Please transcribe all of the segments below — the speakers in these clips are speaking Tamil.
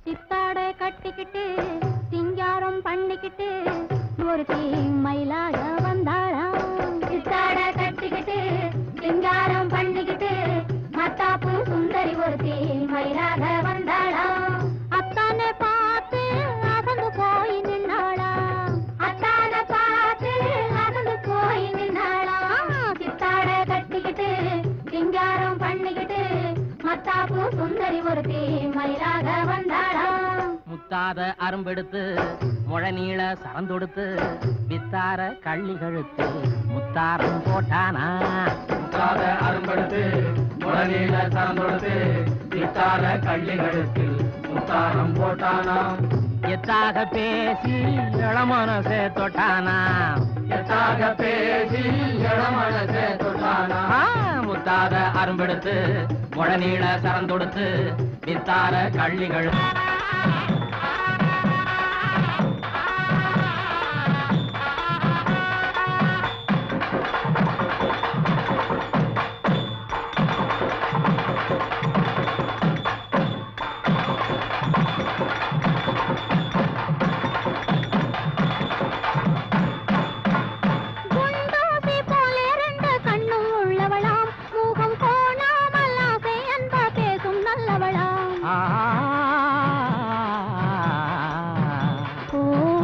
சித்தாடை கட்டிக்கிட்டு சிங்காரம் பண்ணிக்கிட்டு ஒரு மயிலாக வந்தாளாம் சித்தாடை கட்டிக்கிட்டு சிங்காரம் பண்ணிக்கிட்டு மத்தாப்பு சுந்தரி ஒரு மயிலாக வந்தாளாம் அத்தானை பார்த்து அகந்து போய் நின்னாளாம் அத்தானை பார்த்து அகந்து போய் நின்னாளாம் சித்தாடை கட்டிக்கிட்டு சிங்காரம் பண்ணிக்கிட்டு மத்தாப்பு சுந்தரி ஒரு மயிலாக வந்தாளாம் முத்தாத அரும்பெடுத்து முழநீள சரந்தொடுத்து வித்தார கள்ளி கழுத்து முத்தாரம் போட்டானா முத்தாத அரும்படுத்து முழநீள சரந்தொடுத்து வித்தார கள்ளி கழுத்து முத்தாரம் போட்டானா எத்தாக பேசி இளமனசே தொட்டானா எத்தாக பேசி இளமனசே தொட்டானா ஆ, முத்தாத அரும்பெடுத்து முழநீள சரந்தொடுத்து வித்தார கள்ளி கழுத்து குண்டூசி போல ரெண்டு கண்ணும் உள்ளவளாம் முகம் கோணாமல் ஆசை அன்பா பேசும் நல்லவளாம் ஆ, ஓ.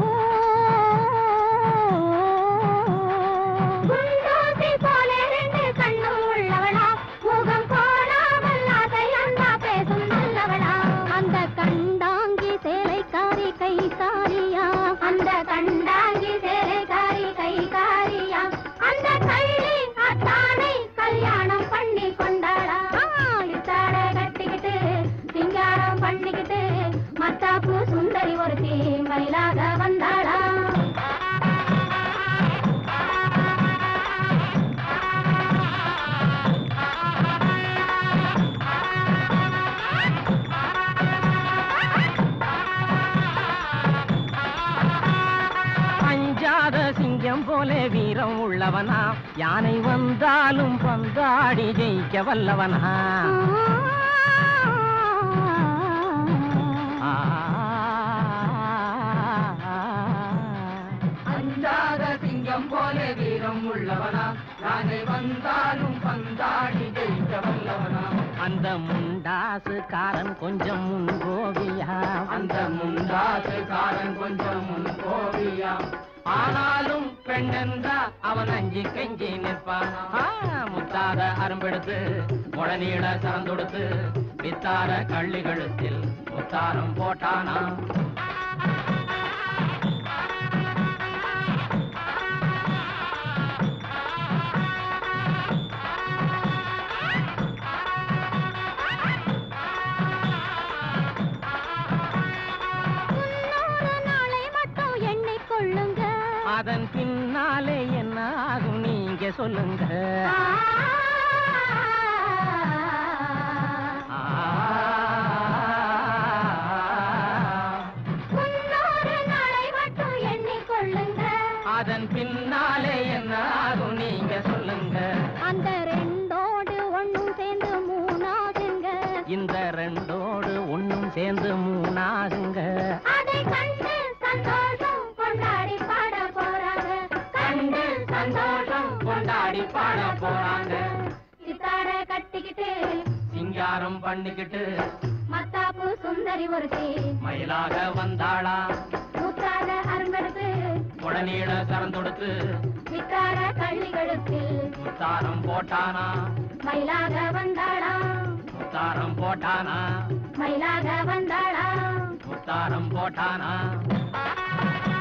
குண்டூசி போல ரெண்டு கண்ணும் உள்ளவளாம் முகம் கோணாமல் ஆசை அன்பா பேசும் நல்லவளாம் அந்த கண்டாங்கி சேலைக்காரி கைகாரியா அந்த கண்டாங்கி சேலைக்காரி கைகாரியா அந்த கள்ளி அத்தானை கல்யாணம் பண்ணி கொண்டாளா இத்தாட கட்டிக்கிட்டு சிங்காரம் பண்ணிக்கிட்டு மத்தாப்பு சுந்தரி ஒருத்தி மயிலாக வந்தாளா அஞ்சாத சிங்கம் போல வீரம் உள்ளவனா யானை வந்தாலும் பந்தாடி ஜெயிக்க வல்லவனா ஆ, அஞ்சாத சிங்கம் போல வீரம் உள்ளவனா யானை வந்தாலும் பந்தாடி ஜெயிக்க வல்லவனா அந்த முண்டாசுக்காரன் கொஞ்சம் முன்கோவியா அந்த முண்டாசுக்காரன் கொஞ்சம் முன் கோவியா ஆனாலும் பெண்ணென்றா அவன் அஞ்சி கெஞ்சி நிற்பான் ஆ, முத்தாத அரும்பெடுத்து முழநீள சரந்தொடுத்து வித்தார கள்ளி கழுத்தில் முத்தாரம் போட்டானா முன்னூறு நாளை மட்டும் எண்ணிக்கொள்ளுங்க அதன் பின்னாலே என்ன ஆகும் நீங்க சொல்லுங்க ஆ, முன்னூறு நாளை மட்டும் எண்ணிக்கொள்ளுங்க அதன் பின்னாலே என்ன ஆகும் நீங்க சொல்லுங்க அந்த ரெண்டோடு ஒண்ணும் சேர்ந்து மூணாகுங்க இந்த ரெண்டோடு ஒண்ணும் சேர்ந்து மூணாகுங்க அதை கண்டு சந்தோஷம் கொண்டாடி பாட போறாங்க கண்டு சந்தோஷம் கொண்டாடி பாட போறாங்க சித்தாட கட்டிக்கிட்டு சிங்காரம் பண்ணிக்கிட்டு மத்தாப்பு சுந்தரி ஒருத்தி மயிலாக வந்தாளா முத்தாத அரும்பெடுத்து உடனீட சரந்தொடுத்து சித்தாட கள்ளி கழுத்தில் முத்தாரம் போட்டானா மயிலாக வந்தாளா முத்தாரம் போட்டானா மயிலாக வந்தாளா முத்தாரம் போட்டானா